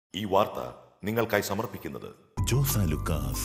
ഈ വാർത്ത നിങ്ങൾക്കായി സമർപ്പിക്കുന്നത് ജോസ ലുക്കാസ്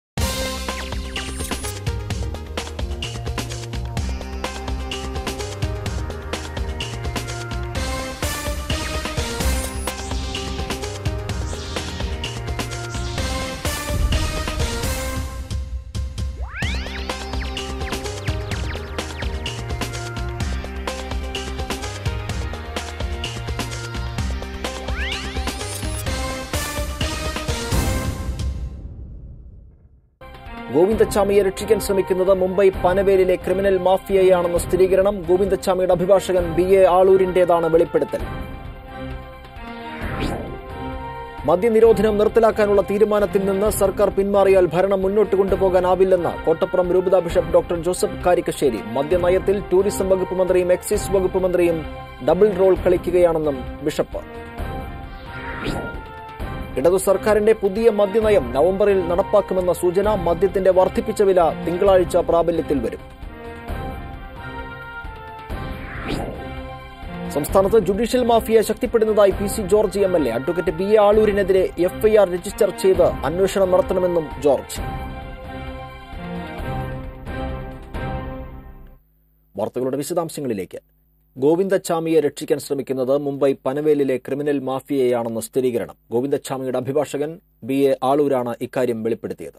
ഗോവിന്ദച്ചാമിയെ രക്ഷിക്കാൻ ശ്രമിക്കുന്നത് മുംബൈ പനവേലിലെ ക്രിമിനൽ മാഫിയയാണെന്ന സ്ഥിരീകരണം ഗോവിന്ദച്ചാമിയുടെ അഭിഭാഷകൻ ബി എ ആളൂരിന്റേതാണ് വെളിപ്പെടുത്തൽ മദ്യനിരോധനം നിർത്തലാക്കാനുള്ള തീരുമാനത്തിൽ നിന്ന് സർക്കാർ പിന്മാറിയാൽ ഭരണം മുന്നോട്ട് കൊണ്ടുപോകാനാവില്ലെന്ന് കോട്ടപ്പുറം രൂപതാ ബിഷപ്പ് ഡോക്ടർ ജോസഫ് കാരിക്കശ്ശേരി മദ്യനയത്തിൽ ടൂറിസം വകുപ്പ് മന്ത്രിയും എക്സൈസ് വകുപ്പ് മന്ത്രിയും ഡബിൾ റോൾ കളിക്കുകയാണെന്നും ബിഷപ്പ് ഇടതു സർക്കാരിന്റെ പുതിയ മദ്യനയം നവംബറിൽ നടപ്പാക്കുമെന്ന സൂചന മദ്യത്തിന്റെ വർദ്ധിപ്പിച്ച വില തിങ്കളാഴ്ച പ്രാബല്യത്തിൽ വരും സംസ്ഥാനത്ത് ജുഡീഷ്യൽ മാഫിയ ശക്തിപ്പെടുന്നതായി P C George M L A advocate B A ആളൂരിനെതിരെ എഫ്ഐആർ രജിസ്റ്റർ ചെയ്ത് അന്വേഷണം നടത്തണമെന്നും ജോർജ് വാർത്തകളുടെ വിശദാംശങ്ങളിലേക്ക് ഗോവിന്ദച്ചാമിയെ രക്ഷിക്കാൻ ശ്രമിക്കുന്നത് മുംബൈ പനവേലിലെ ക്രിമിനൽ മാഫിയയാണെന്ന് സ്ഥിരീകരണം ഗോവിന്ദച്ചാമിയുടെ അഭിഭാഷകൻ ബി എ ആളൂരാണ് ഇക്കാര്യം വെളിപ്പെടുത്തിയത്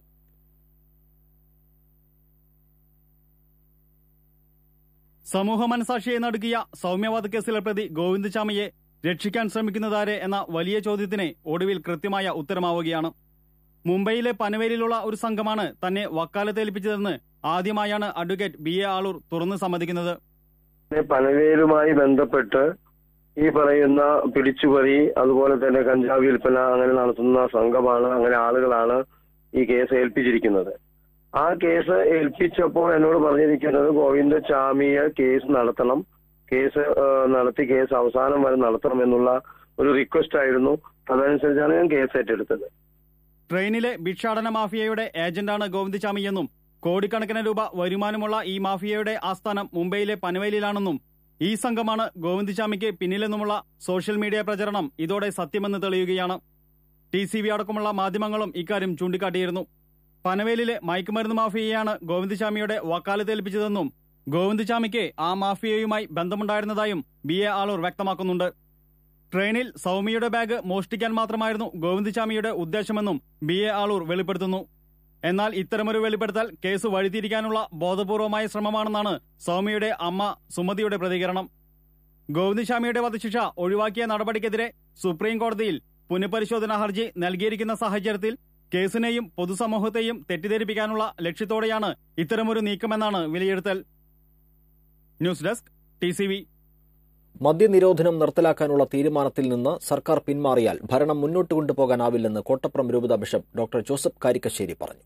സമൂഹ മനസാക്ഷിയെ നടുക്കിയ സൗമ്യവാദ കേസിലെ പ്രതി ഗോവിന്ദ് ചാമിയെ രക്ഷിക്കാൻ ശ്രമിക്കുന്നതാരെ എന്ന വലിയ ചോദ്യത്തിന് ഒടുവിൽ കൃത്യമായ ഉത്തരമാവുകയാണ് മുംബൈയിലെ പനവേലിലുള്ള ഒരു സംഘമാണ് തന്നെ വക്കാലത്തേൽപ്പിച്ചതെന്ന് ആദ്യമായാണ് അഡ്വക്കേറ്റ് ബി എ ആളൂർ തുറന്നു സമ്മതിക്കുന്നത് പനവേലുമായി ബന്ധപ്പെട്ട് ഈ പറയുന്ന പിടിച്ചുപറി അതുപോലെ തന്നെ കഞ്ചാവ് വിൽപ്പന അങ്ങനെ നടത്തുന്ന സംഘമാണ് അങ്ങനെ ആളുകളാണ് ഈ കേസ് ഏൽപ്പിച്ചിരിക്കുന്നത് ആ കേസ് ഏൽപ്പിച്ചപ്പോൾ എന്നോട് പറഞ്ഞിരിക്കുന്നത് ഗോവിന്ദചാമിയെ കേസ് നടത്തണം കേസ് ആ, നടത്തി കേസ് അവസാനം വരെ നടത്തണം എന്നുള്ള ഒരു റിക്വസ്റ്റ് ആയിരുന്നു അതനുസരിച്ചാണ് ഞാൻ കേസ് ഏറ്റെടുത്തത് ട്രെയിനിലെ ഭിക്ഷാടന മാഫിയയുടെ ഏജന്റാണ് ഗോവിന്ദ് ചാമിയെന്നും കോടിക്കണക്കിന് രൂപ വരുമാനമുള്ള ഈ മാഫിയയുടെ ആസ്ഥാനം മുംബൈയിലെ പനവേലിയിലാണെന്നും ഈ സംഘമാണ് ഗോവിന്ദ് ചാമിക്ക് പിന്നിലെന്നുമുള്ള സോഷ്യൽ മീഡിയ പ്രചരണം ഇതോടെ സത്യമെന്ന് തെളിയുകയാണ് ടി സി വി അടക്കമുള്ള മാധ്യമങ്ങളും ഇക്കാര്യം ചൂണ്ടിക്കാട്ടിയിരുന്നു പനവേലിലെ മയക്കുമരുന്ന് മാഫിയയാണ് ഗോവിന്ദ് ചാമിയുടെ വക്കാലത്തേൽപ്പിച്ചതെന്നും ഗോവിന്ദ് ചാമിക്ക് ആ മാഫിയയുമായി ബന്ധമുണ്ടായിരുന്നതായും ബി എ ആളൂർ വ്യക്തമാക്കുന്നുണ്ട് ട്രെയിനിൽ സൗമ്യയുടെ ബാഗ് മോഷ്ടിക്കാൻ മാത്രമായിരുന്നു ഗോവിന്ദ് ചാമിയുടെ ഉദ്ദേശമെന്നും ബി എ ആളൂർ വെളിപ്പെടുത്തുന്നു എന്നാൽ ഇത്തരമൊരു വെളിപ്പെടുത്തൽ കേസ് വഴിതിരിക്കാനുള്ള ബോധപൂർവമായ ശ്രമമാണെന്നാണ് സൗമ്യയുടെ അമ്മ സുമതിയുടെ പ്രതികരണം ഗോവിന്ദ് ചാമിയുടെ വധശിക്ഷ ഒഴിവാക്കിയ നടപടിക്കെതിരെ സുപ്രീം കോടതിയിൽ പുനഃപരിശോധനാ ഹർജി നൽകിയിരിക്കുന്ന സാഹചര്യത്തിൽ കേസിനെയും പൊതുസമൂഹത്തെയും തെറ്റിദ്ധരിപ്പിക്കാനുള്ള ലക്ഷ്യത്തോടെയാണ് ഇത്തരമൊരു നീക്കമെന്നാണ് വിലയിരുത്തൽ news desk T C V മദ്യനിരോധനം നിർത്തലാക്കാനുള്ള തീരുമാനത്തിൽ നിന്ന് സർക്കാർ പിന്മാറിയാൽ ഭരണം മുന്നോട്ട് കൊണ്ടുപോകാനാവില്ലെന്ന് കോട്ടപ്പുറം രൂപതാ ബിഷപ്പ് ഡോക്ടർ ജോസഫ് കാരിക്കശ്ശേരി പറഞ്ഞു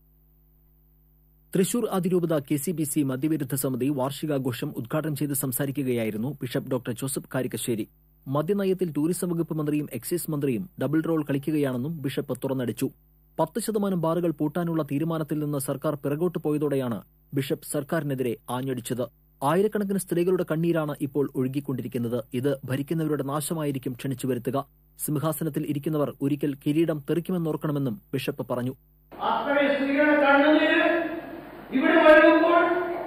തൃശൂർ അതിരൂപത കെ സി ബി സി മദ്യവിരുദ്ധ സമിതി വാർഷികാഘോഷം ഉദ്ഘാടനം ചെയ്ത് സംസാരിക്കുകയായിരുന്നു ബിഷപ്പ് ഡോക്ടർ ജോസഫ് കാരിക്കശ്ശേരി മദ്യനയത്തിൽ ടൂറിസം വകുപ്പ് മന്ത്രിയും എക്സൈസ് മന്ത്രിയും ഡബിൾ റോൾ കളിക്കുകയാണെന്നും ബിഷപ്പ് തുറന്നടിച്ചു പത്ത് ശതമാനം ബാറുകൾ പൂട്ടാനുള്ള തീരുമാനത്തിൽ നിന്ന് സർക്കാർ പിറകോട്ട് പോയതോടെയാണ് ബിഷപ്പ് സർക്കാരിനെതിരെ ആഞ്ഞടിച്ചത് ആയിരക്കണക്കിന് സ്ത്രീകളുടെ കണ്ണീരാണ് ഇപ്പോൾ ഒഴുകിക്കൊണ്ടിരിക്കുന്നത് ഇത് ഭരിക്കുന്നവരുടെ നാശമായിരിക്കും ക്ഷണിച്ചു വരുത്തുക സിംഹാസനത്തിൽ ഇരിക്കുന്നവർ ഒരിക്കൽ കിരീടം തെറിക്കുമെന്നോർക്കണമെന്നും ബിഷപ്പ് പറഞ്ഞു അത്രയും സ്ത്രീകളുടെ കണ്ണുനീര് ഇവിടെ വരുമ്പോൾ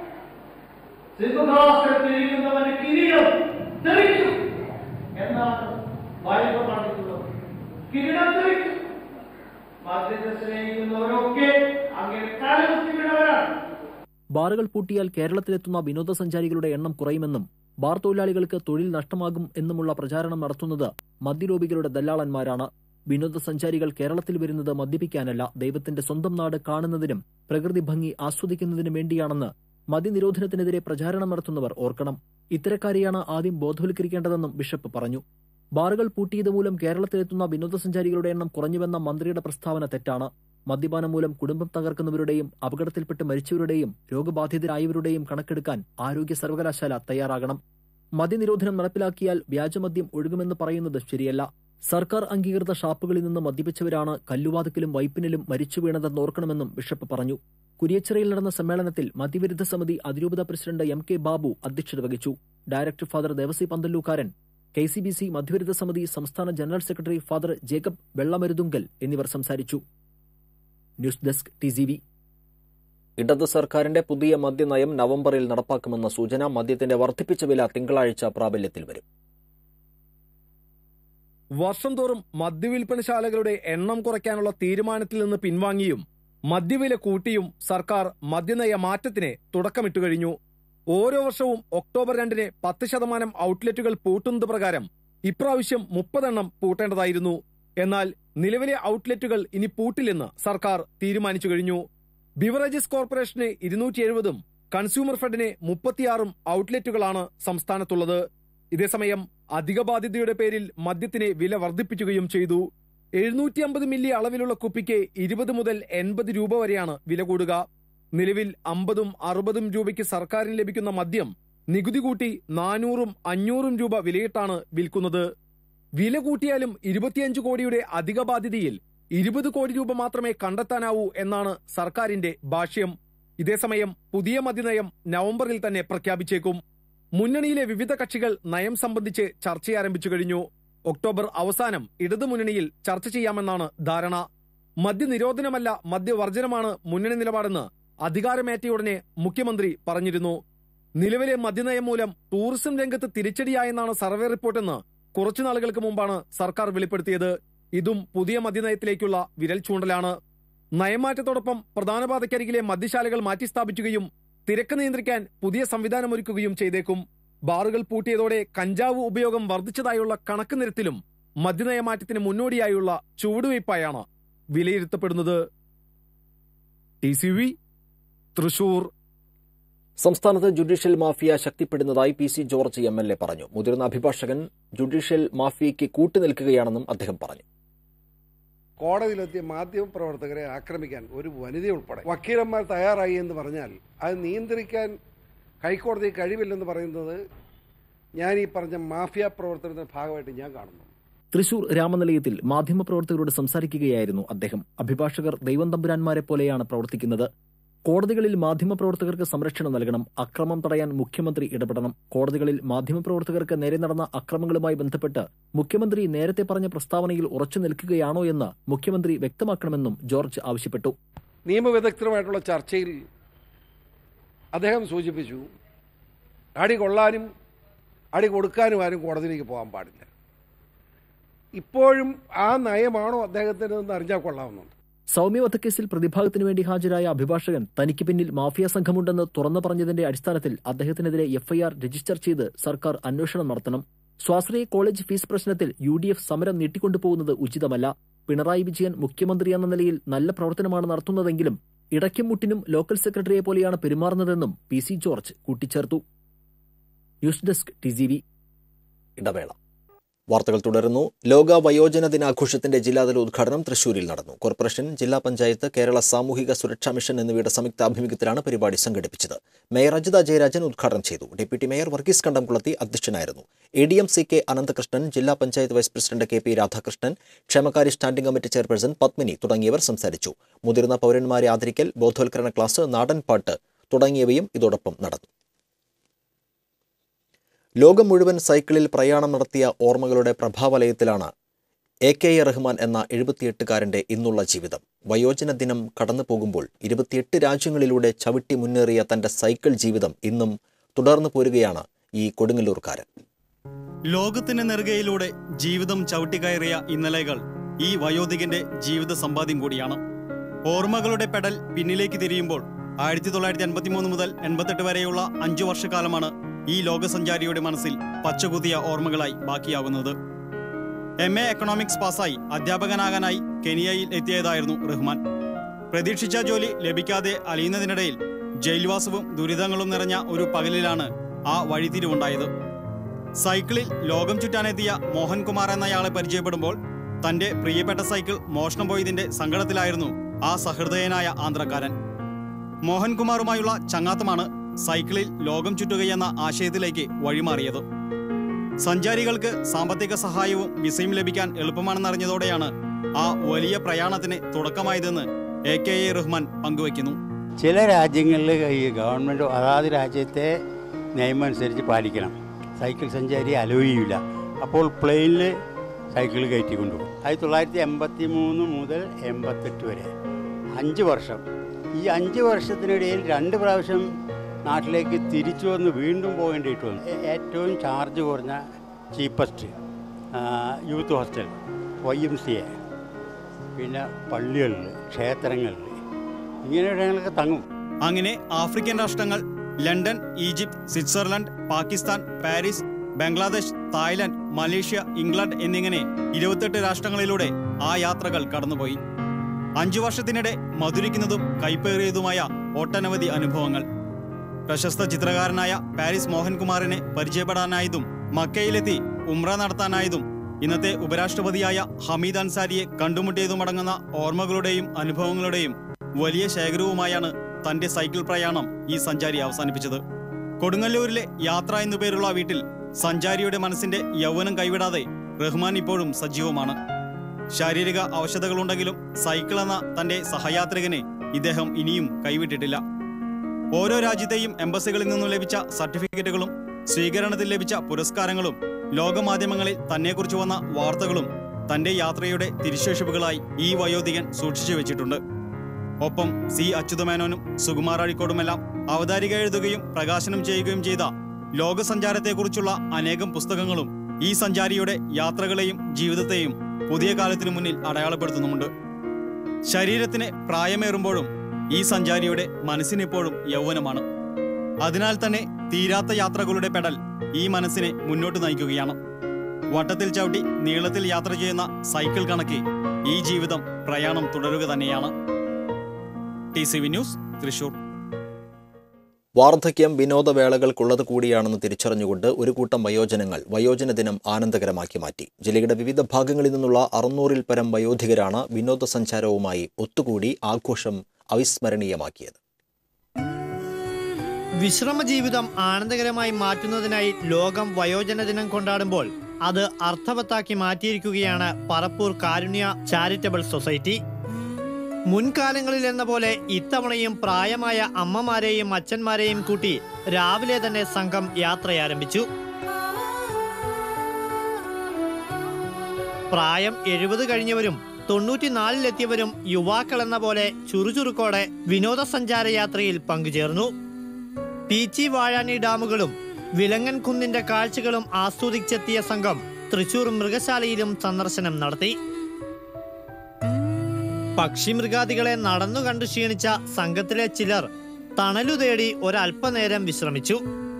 സിംഹാസനത്തിലിരിക്കുന്നവന് കിരീടം തെറിക്കും എന്നാണ് ബൈബിൾ പറഞ്ഞിട്ടുള്ളത് കിരീടം തെറിക്കും മദ്യത്തെ സ്നേഹിക്കുന്നവരൊക്കെ അങ്ങനെ തലകുത്തിവിടവരാണ് ബാറുകൾ പൂട്ടിയാൽ കേരളത്തിലെത്തുന്ന വിനോദസഞ്ചാരികളുടെ എണ്ണം കുറയുമെന്നും ബാർ തൊഴിലാളികൾക്ക് തൊഴിൽ നഷ്ടമാകും എന്നുമുള്ള പ്രചാരണം നടത്തുന്നത് മദ്യലോബികളുടെ ദല്ലാളന്മാരാണ് വിനോദസഞ്ചാരികൾ കേരളത്തിൽ വരുന്നത് മദ്യപിക്കാനല്ല ദൈവത്തിന്റെ സ്വന്തം നാട് കാണുന്നതിനും പ്രകൃതി ഭംഗി ആസ്വദിക്കുന്നതിനും വേണ്ടിയാണെന്ന് മദ്യനിരോധനത്തിനെതിരെ പ്രചാരണം നടത്തുന്നവർ ഓർക്കണം ഇത്തരക്കാരെയാണ് ആദ്യം ബോധവൽക്കരിക്കേണ്ടതെന്നും ബിഷപ്പ് പറഞ്ഞു ബാറുകൾ പൂട്ടിയത് മൂലം കേരളത്തിലെത്തുന്ന വിനോദസഞ്ചാരികളുടെ എണ്ണം കുറഞ്ഞുവെന്ന മന്ത്രിയുടെ പ്രസ്താവന തെറ്റാണ് മദ്യപാനം മൂലം കുടുംബം തകർക്കുന്നവരുടെയും അപകടത്തിൽപ്പെട്ട് മരിച്ചവരുടെയും രോഗബാധിതരായവരുടെയും കണക്കെടുക്കാൻ ആരോഗ്യ സർവകലാശാല തയ്യാറാകണം മദ്യനിരോധനം നടപ്പിലാക്കിയാൽ വ്യാജമദ്യം ഒഴുകുമെന്ന് പറയുന്നത് ശരിയല്ല സർക്കാർ അംഗീകൃത ഷാപ്പുകളിൽ നിന്ന് മദ്യപിച്ചവരാണ് കല്ലുവാതുക്കിലും വൈപ്പിനിലും മരിച്ചു വീണതെന്ന് ഓർക്കണമെന്നും ബിഷപ്പ് പറഞ്ഞു കുരിയച്ചിറയിൽ നടന്ന സമ്മേളനത്തിൽ മദ്യവിരുദ്ധ സമിതി അതിരൂപത പ്രസിഡന്റ് എം കെ ബാബു അധ്യക്ഷത വഹിച്ചു director father Devasi Panthallookkaran K C B C മധ്യവിരുദ്ധ സമിതി സംസ്ഥാന general secretary father Jacob Vellamaruthunkal എന്നിവർ സംസാരിച്ചു news desk T C V ഇടത് സർക്കാരിന്റെ പുതിയ മദ്യനയം നവംബറിൽ നടപ്പാക്കുമെന്ന സൂചന മദ്യത്തിന്റെ വർദ്ധിപ്പിച്ച വില തിങ്കളാഴ്ച പ്രാബല്യത്തിൽ വരും വർഷം തോറും മദ്യവിൽപ്പനശാലകളുടെ എണ്ണം കുറയ്ക്കാനുള്ള തീരുമാനത്തിൽ നിന്ന് പിൻവാങ്ങിയും മദ്യവില കൂട്ടിയും സർക്കാർ മദ്യനയ മാറ്റത്തിന് തുടക്കമിട്ടു കഴിഞ്ഞു ഓരോ വർഷവും ഒക്ടോബർ രണ്ടിന് പത്ത് ശതമാനം ഔട്ട്ലെറ്റുകൾ പൂട്ടുന്നത് പ്രകാരം ഇപ്രാവശ്യം മുപ്പതെണ്ണം പൂട്ടേണ്ടതായിരുന്നു എന്നാൽ നിലവിലെ ഔട്ട്ലെറ്റുകൾ ഇനി പൂട്ടില്ലെന്ന് സർക്കാർ തീരുമാനിച്ചു കഴിഞ്ഞു ബിവറേജസ് കോർപ്പറേഷന് ഇരുന്നൂറ്റി എഴുപതും കൺസ്യൂമർ ഫെഡിന് മുപ്പത്തിയാറും ഔട്ട്ലെറ്റുകളാണ് സംസ്ഥാനത്തുള്ളത് ഇതേസമയം അധിക ബാധ്യതയുടെ പേരിൽ മദ്യത്തിന് വില വർദ്ധിപ്പിക്കുകയും ചെയ്തു എഴുന്നൂറ്റി അമ്പത് മില്ലി അളവിലുള്ള കുപ്പിക്ക് ഇരുപത് മുതൽ എൺപത് രൂപ വരെയാണ് വില കൂടുക നിലവിൽ അമ്പതും അറുപതും രൂപയ്ക്ക് സർക്കാരിന് ലഭിക്കുന്ന മദ്യം നികുതി കൂട്ടി നാനൂറും അഞ്ഞൂറും രൂപ വിലയിട്ടാണ് വിൽക്കുന്നത് വില കൂട്ടിയാലും ഇരുപത്തിയഞ്ച് കോടിയുടെ അധിക ബാധ്യതയിൽ ഇരുപത് കോടി രൂപ മാത്രമേ കണ്ടെത്താനാവൂ എന്നാണ് സർക്കാരിന്റെ ഭാഷ്യം ഇതേസമയം പുതിയ മദ്യനയം നവംബറിൽ തന്നെ പ്രഖ്യാപിച്ചേക്കും മുന്നണിയിലെ വിവിധ കക്ഷികൾ നയം സംബന്ധിച്ച് ചർച്ചയാരംഭിച്ചു കഴിഞ്ഞു ഒക്ടോബർ അവസാനം ഇടതുമുന്നണിയിൽ ചർച്ച ചെയ്യാമെന്നാണ് ധാരണ മദ്യനിരോധനമല്ല മദ്യവർജനമാണ് മുന്നണി നിലപാടെന്ന് അധികാരമേറ്റയുടനെ മുഖ്യമന്ത്രി പറഞ്ഞിരുന്നു നിലവിലെ മദ്യനയം മൂലം ടൂറിസം രംഗത്ത് തിരിച്ചടിയായെന്നാണ് സർവേ റിപ്പോർട്ടെന്ന് കുറച്ചു നാളുകൾക്ക് മുമ്പാണ് സർക്കാർ വെളിപ്പെടുത്തിയത് ഇതും പുതിയ മദ്യനയത്തിലേക്കുള്ള വിരൽ ചൂണ്ടലാണ് നയമാറ്റത്തോടൊപ്പം പ്രധാന പാതയ്ക്കരികിലെ മദ്യശാലകൾ മാറ്റിസ്ഥാപിക്കുകയും തിരക്ക് നിയന്ത്രിക്കാൻ പുതിയ സംവിധാനമൊരുക്കുകയും ചെയ്തേക്കും ബാറുകൾ പൂട്ടിയതോടെ കഞ്ചാവ് ഉപയോഗം വർദ്ധിച്ചതായുള്ള കണക്ക് നിരത്തിലും മദ്യനയമാറ്റത്തിന് മുന്നോടിയായുള്ള ചുവടുവയ്പായാണ് വിലയിരുത്തപ്പെടുന്നത് ടി സി വി തൃശൂർ സംസ്ഥാനത്ത് ജുഡീഷ്യൽ മാഫിയ ശക്തിപ്പെടുന്നതായി P C George M L A പറഞ്ഞു മുതിർന്ന അഭിഭാഷകൻ ജുഡീഷ്യൽ മാഫിയയ്ക്ക് കൂട്ടുനിൽക്കുകയാണെന്നും അദ്ദേഹം പറഞ്ഞു കോടതിയിലെത്തിയ മാധ്യമപ്രവർത്തകരെ ആക്രമിക്കാൻ ഒരു വനിതയുൾപ്പെടെ വക്കീലന്മാർ തയ്യാറായി എന്ന് പറഞ്ഞാൽ അത് നിയന്ത്രിക്കാൻ ഹൈക്കോടതി കഴിവില്ലെന്ന് പറയുന്നത് ഞാൻ ഈ പറഞ്ഞ മാഫിയ പ്രവർത്തനത്തിന്റെ ഭാഗമായിട്ട് ഞാൻ കാണുന്നു തൃശൂർ രാമനിലയത്തിൽ മാധ്യമപ്രവർത്തകരോട് സംസാരിക്കുകയായിരുന്നു അദ്ദേഹം അഭിഭാഷകർ ദൈവം തമ്പുരാന്മാരെ പോലെയാണ് പ്രവർത്തിക്കുന്നത് കോടതികളിൽ മാധ്യമപ്രവർത്തകർക്ക് സംരക്ഷണം നൽകണം അക്രമം തടയാൻ മുഖ്യമന്ത്രി ഇടപെടണം കോടതികളിൽ മാധ്യമപ്രവർത്തകർക്ക് നേരെ നടന്ന അക്രമങ്ങളുമായി ബന്ധപ്പെട്ട് മുഖ്യമന്ത്രി നേരത്തെ പറഞ്ഞ പ്രസ്താവനയിൽ ഉറച്ചു നിൽക്കുകയാണോ എന്ന് മുഖ്യമന്ത്രി വ്യക്തമാക്കണമെന്നും ജോർജ് ആവശ്യപ്പെട്ടു നിയമവിദഗ്ധരുമായിട്ടുള്ള ചർച്ചയിൽ അദ്ദേഹം സൂചിപ്പിച്ചു അടി കൊള്ളാനും അടി കൊടുക്കാനും ആരും കോടതിയിലേക്ക് പോകാൻ പാടില്ല ഇപ്പോഴും ആ നയമാണോ അദ്ദേഹത്തിന് എന്ന് അറിഞ്ഞാൽ കൊള്ളാവുന്നുണ്ട് സൗമ്യ വധക്കേസിൽ പ്രതിഭാഗത്തിനു വേണ്ടി ഹാജരായ അഭിഭാഷകൻ തനിക്ക് പിന്നിൽ മാഫിയ സംഘമുണ്ടെന്ന് തുറന്നു പറഞ്ഞതിന്റെ അടിസ്ഥാനത്തിൽ അദ്ദേഹത്തിനെതിരെ എഫ്ഐആർ രജിസ്റ്റർ ചെയ്ത് സർക്കാർ അന്വേഷണം നടത്തണം സ്വാശ്രയ കോളേജ് ഫീസ് പ്രശ്നത്തിൽ യു ഡി എഫ് സമരം നീട്ടിക്കൊണ്ടുപോകുന്നത് ഉചിതമല്ല പിണറായി വിജയൻ മുഖ്യമന്ത്രി എന്ന നിലയിൽ നല്ല പ്രവർത്തനമാണ് നടത്തുന്നതെങ്കിലും ഇടയ്ക്കും മുട്ടിനും ലോക്കൽ സെക്രട്ടറിയെ പോലെയാണ് പെരുമാറുന്നതെന്നും പി സി ജോർജ് കൂട്ടിച്ചേർത്തു news desk T C V ഇടവേള വാർത്തകൾ തുടരുന്നു ലോക വയോജന ദിനാഘോഷത്തിന്റെ ജില്ലാതല ഉദ്ഘാടനം തൃശൂരിൽ നടന്നു കോർപ്പറേഷൻ ജില്ലാ പഞ്ചായത്ത് കേരള സാമൂഹിക സുരക്ഷാ മിഷൻ എന്നിവയുടെ സംയുക്താഭിമുഖ്യത്തിലാണ് പരിപാടി സംഘടിപ്പിച്ചത് മേയർ അജിത ജയരാജൻ ഉദ്ഘാടനം ചെയ്തു ഡെപ്യൂട്ടി മേയർ വർഗീസ് കണ്ടംകുളത്തി അധ്യക്ഷനായിരുന്നു A D M C K Ananthakrishnan ജില്ലാ panchayat vice president K P Radhakrishnan ക്ഷേമകാര്യ സ്റ്റാൻഡിംഗ് കമ്മിറ്റി ചെയർപേഴ്സൺ പത്മിനി തുടങ്ങിയവർ സംസാരിച്ചു മുതിർന്ന പൗരന്മാരെ ആദരിക്കൽ ബോധവൽക്കരണ ക്ലാസ് നാടൻപാട്ട് തുടങ്ങിയവയും ഇതോടൊപ്പം നടന്നു ലോകം മുഴുവൻ സൈക്കിളിൽ പ്രയാണം നടത്തിയ ഓർമ്മകളുടെ പ്രഭാവലയത്തിലാണ് എ കെ എ റഹ്മാൻ എന്ന എഴുപത്തിയെട്ടുകാരൻ്റെ ഇന്നുള്ള ജീവിതം വയോജന ദിനം കടന്നു പോകുമ്പോൾ ഇരുപത്തിയെട്ട് രാജ്യങ്ങളിലൂടെ ചവിട്ടി മുന്നേറിയ തൻ്റെ സൈക്കിൾ ജീവിതം ഇന്നും തുടർന്നു പോരുകയാണ് ഈ കൊടുങ്ങല്ലൂർക്കാരൻ ലോകത്തിന് നെറുകയിലൂടെ ജീവിതം ചവിട്ടിക്കയറിയ ഇന്നലെകൾ ഈ വയോധികന്റെ ജീവിത സമ്പാദ്യം കൂടിയാണ് ഓർമ്മകളുടെ പെടൽ പിന്നിലേക്ക് തിരിയുമ്പോൾ ആയിരത്തി തൊള്ളായിരത്തി അൻപത്തിമൂന്ന് മുതൽ എൺപത്തെട്ട് വരെയുള്ള അഞ്ചു വർഷക്കാലമാണ് ഈ ലോകസഞ്ചാരിയുടെ മനസ്സിൽ പച്ചകുതിയ ഓർമ്മകളായി ബാക്കിയാകുന്നത് എം എ എക്കണോമിക്സ് പാസ്സായി അധ്യാപകനാകാനായി കെനിയയിൽ എത്തിയതായിരുന്നു റഹ്മാൻ പ്രതീക്ഷിച്ച ജോലി ലഭിക്കാതെ അലിയുന്നതിനിടയിൽ ജയിൽവാസവും ദുരിതങ്ങളും നിറഞ്ഞ ഒരു പകലിലാണ് ആ വഴിത്തിരിവുണ്ടായത് സൈക്കിളിൽ ലോകം ചുറ്റാനെത്തിയ മോഹൻകുമാർ എന്നയാളെ പരിചയപ്പെടുമ്പോൾ തന്റെ പ്രിയപ്പെട്ട സൈക്കിൾ മോഷണം പോയതിന്റെ സങ്കടത്തിലായിരുന്നു ആ സഹൃദയനായ ആന്ധ്രക്കാരൻ മോഹൻകുമാറുമായുള്ള ചങ്ങാത്തമാണ് സൈക്കിളിൽ ലോകം ചുറ്റുകയെന്ന ആശയത്തിലേക്ക് വഴിമാറിയത് സഞ്ചാരികൾക്ക് സാമ്പത്തിക സഹായവും വിസയും ലഭിക്കാൻ എളുപ്പമാണെന്നറിഞ്ഞതോടെയാണ് ആ വലിയ പ്രയാണത്തിന് തുടക്കമായതെന്ന് എ കെ എ റഹ്മാൻ പങ്കുവയ്ക്കുന്നു ചില രാജ്യങ്ങളിൽ ഈ ഗവൺമെൻറ് അതാത് രാജ്യത്തെ നിയമം അനുസരിച്ച് പാലിക്കണം സൈക്കിൾ സഞ്ചാരി അലോയില്ല അപ്പോൾ പ്ലെയിനിൽ സൈക്കിൾ കയറ്റി കൊണ്ടുപോകും ആയിരത്തി തൊള്ളായിരത്തി എൺപത്തി മൂന്ന് മുതൽ എൺപത്തെട്ട് വരെ അഞ്ച് വർഷം ഈ അഞ്ച് വർഷത്തിനിടയിൽ രണ്ട് പ്രാവശ്യം നാട്ടിലേക്ക് തിരിച്ചു വന്ന് വീണ്ടും പോകേണ്ടിയിട്ട് വന്നു ഏ- ഏറ്റവും ചാർജ് കുറഞ്ഞ cheapest youth hostel Y M C A പിന്നെ പള്ളികളിൽ ക്ഷേത്രങ്ങളിൽ ഇങ്ങനെയുള്ളതൊക്കെ തങ്ങും അങ്ങനെ ആഫ്രിക്കൻ രാഷ്ട്രങ്ങൾ London Egypt Switzerland Pakistan Paris Bangladesh Thailand Malaysia England എന്നിങ്ങനെ ഇരുപത്തെട്ട് രാഷ്ട്രങ്ങളിലൂടെ ആ യാത്രകൾ കടന്നുപോയി അഞ്ചു വർഷത്തിനിടെ മധുരിക്കുന്നതും കൈപ്പേറിയതുമായ ഒട്ടനവധി അനുഭവങ്ങൾ പ്രശസ്ത ചിത്രകാരനായ പാരീസ് മോഹൻകുമാറിനെ പരിചയപ്പെടാനായതും മക്കയിലെത്തി ഉംറ നടത്താനായതും ഇന്നത്തെ ഉപരാഷ്ട്രപതിയായ ഹമീദ് അൻസാരിയെ കണ്ടുമുട്ടിയതുമടങ്ങുന്ന ഓർമ്മകളുടെയും അനുഭവങ്ങളുടെയും വലിയ ശേഖരവുമായാണ് തന്റെ സൈക്കിൾ പ്രയാണം ഈ സഞ്ചാരി അവസാനിപ്പിച്ചത് കൊടുങ്ങല്ലൂരിലെ യാത്ര എന്നു പേരുള്ള വീട്ടിൽ സഞ്ചാരിയുടെ മനസ്സിന്റെ യൗവനം കൈവിടാതെ റഹ്മാൻ ഇപ്പോഴും സജീവമാണ് ശാരീരിക അവശതകളുണ്ടെങ്കിലും സൈക്കിൾ എന്ന തന്റെ സഹയാത്രികനെ ഇദ്ദേഹം ഇനിയും കൈവിട്ടിട്ടില്ല ഓരോ രാജ്യത്തെയും എംബസികളിൽ നിന്നും ലഭിച്ച സർട്ടിഫിക്കറ്റുകളും സ്വീകരണത്തിൽ ലഭിച്ച പുരസ്കാരങ്ങളും ലോകമാധ്യമങ്ങളിൽ തന്നെക്കുറിച്ച് വന്ന വാർത്തകളും തന്റെ യാത്രയുടെ തിരിശേഷിപ്പുകളായി ഈ വയോധികൻ സൂക്ഷിച്ചു വെച്ചിട്ടുണ്ട് ഒപ്പം സി അച്യുതമേനോനും സുകുമാർ അഴിക്കോടുമെല്ലാം അവതാരിക എഴുതുകയും പ്രകാശനം ചെയ്യുകയും ചെയ്ത ലോകസഞ്ചാരത്തെക്കുറിച്ചുള്ള അനേകം പുസ്തകങ്ങളും ഈ സഞ്ചാരിയുടെ യാത്രകളെയും ജീവിതത്തെയും പുതിയ കാലത്തിനു മുന്നിൽ അടയാളപ്പെടുത്തുന്നുമുണ്ട് ശരീരത്തിന് പ്രായമേറുമ്പോഴും ഈ സഞ്ചാരിയുടെ മനസ്സിനിപ്പോഴും യൗവനമാണ് അതിനാൽ തന്നെ തീരാത്ത യാത്രകളുടെ പെടൽ ഈ മനസ്സിനെ മുന്നോട്ട് നയിക്കുകയാണ് വട്ടത്തിൽ ചവിട്ടി നീളത്തിൽ യാത്ര ചെയ്യുന്ന സൈക്കിൾ കണക്കി ഈ ജീവിതം പ്രയാണം തുടരുക തന്നെയാണ് T C V news Thrissur വാർദ്ധക്യം വിനോദവേളകൾക്കുള്ളത് കൂടിയാണെന്ന് തിരിച്ചറിഞ്ഞുകൊണ്ട് ഒരു കൂട്ടം വയോജനങ്ങൾ വയോജന ദിനം ആനന്ദകരമാക്കി മാറ്റി ജില്ലയുടെ വിവിധ ഭാഗങ്ങളിൽ നിന്നുള്ള അറുന്നൂറിൽ പരം വയോധികരാണ് വിനോദസഞ്ചാരവുമായി ഒത്തുകൂടി ആഘോഷം അവിസ്മരണീയമാക്കിയത് വിശ്രമ ജീവിതം ആനന്ദകരമായി മാറ്റുന്നതിനായി ലോകം വയോജന ദിനം കൊണ്ടാടുമ്പോൾ അത് അർത്ഥവത്താക്കി മാറ്റിയിരിക്കുകയാണ് പറപ്പൂർ കാരുണ്യ ചാരിറ്റബിൾ സൊസൈറ്റി മുൻകാലങ്ങളിൽ എന്ന പോലെ ഇത്തവണയും പ്രായമായ അമ്മമാരെയും അച്ഛന്മാരെയും കൂട്ടി രാവിലെ തന്നെ സംഘം യാത്രയാരംഭിച്ചു പ്രായം എഴുപത് കഴിഞ്ഞവരും തൊണ്ണൂറ്റിനാലിലെത്തിയവരും യുവാക്കൾ എന്ന പോലെ ചുറുചുറുക്കോടെ വിനോദസഞ്ചാര യാത്രയിൽ പങ്കുചേർന്നു പീച്ചി വാഴാനി ഡാമുകളും വിലങ്ങൻ കുന്നിന്റെ കാഴ്ചകളും ആസ്വദിച്ചെത്തിയ സംഘം തൃശൂർ മൃഗശാലയിലും സന്ദർശനം നടത്തി പക്ഷിമൃഗാദികളെ നടന്നു കണ്ടു ക്ഷീണിച്ച സംഘത്തിലെ ചിലർ തണലു തേടി ഒരല്പനേരം വിശ്രമിച്ചു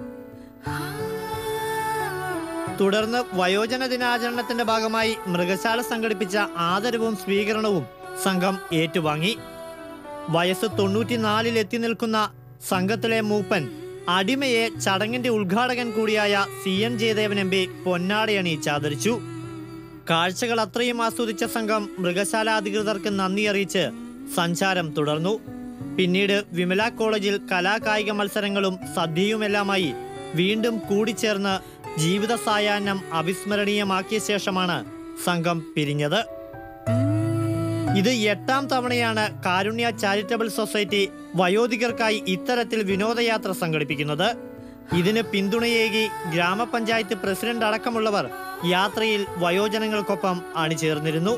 തുടർന്ന് വയോജന ദിനാചരണത്തിന്റെ ഭാഗമായി മൃഗശാല സംഘടിപ്പിച്ച ആദരവും സ്വീകരണവും സംഘം ഏറ്റുവാങ്ങി വയസ്സ് തൊണ്ണൂറ്റിനാലിൽ എത്തി നിൽക്കുന്ന സംഘത്തിലെ മൂപ്പൻ അടിമയെ ചടങ്ങിന്റെ ഉദ്ഘാടകൻ കൂടിയായ C N Jayadevan M P പൊന്നാടയണിയിച്ച് ആദരിച്ചു കാഴ്ചകൾ അത്രയും ആസ്വദിച്ച സംഘം മൃഗശാല അധികൃതർക്ക് നന്ദി അറിയിച്ച് സഞ്ചാരം തുടർന്നു പിന്നീട് വിമല കോളേജിൽ കലാകായിക മത്സരങ്ങളും സദ്യയുമെല്ലാമായി വീണ്ടും കൂടിച്ചേർന്ന് ജീവിത സായാഹ്നം അവിസ്മരണീയമാക്കിയ ശേഷമാണ് സംഘം പിരിഞ്ഞത് ഇത് എട്ടാം തവണയാണ് കാരുണ്യ ചാരിറ്റബിൾ സൊസൈറ്റി വയോധികർക്കായി ഇത്തരത്തിൽ വിനോദയാത്ര സംഘടിപ്പിക്കുന്നത് ഇതിന് പിന്തുണയേകി ഗ്രാമപഞ്ചായത്ത് പ്രസിഡന്റ് അടക്കമുള്ളവർ യാത്രയിൽ വയോജനങ്ങൾക്കൊപ്പം അണിചേർന്നിരുന്നു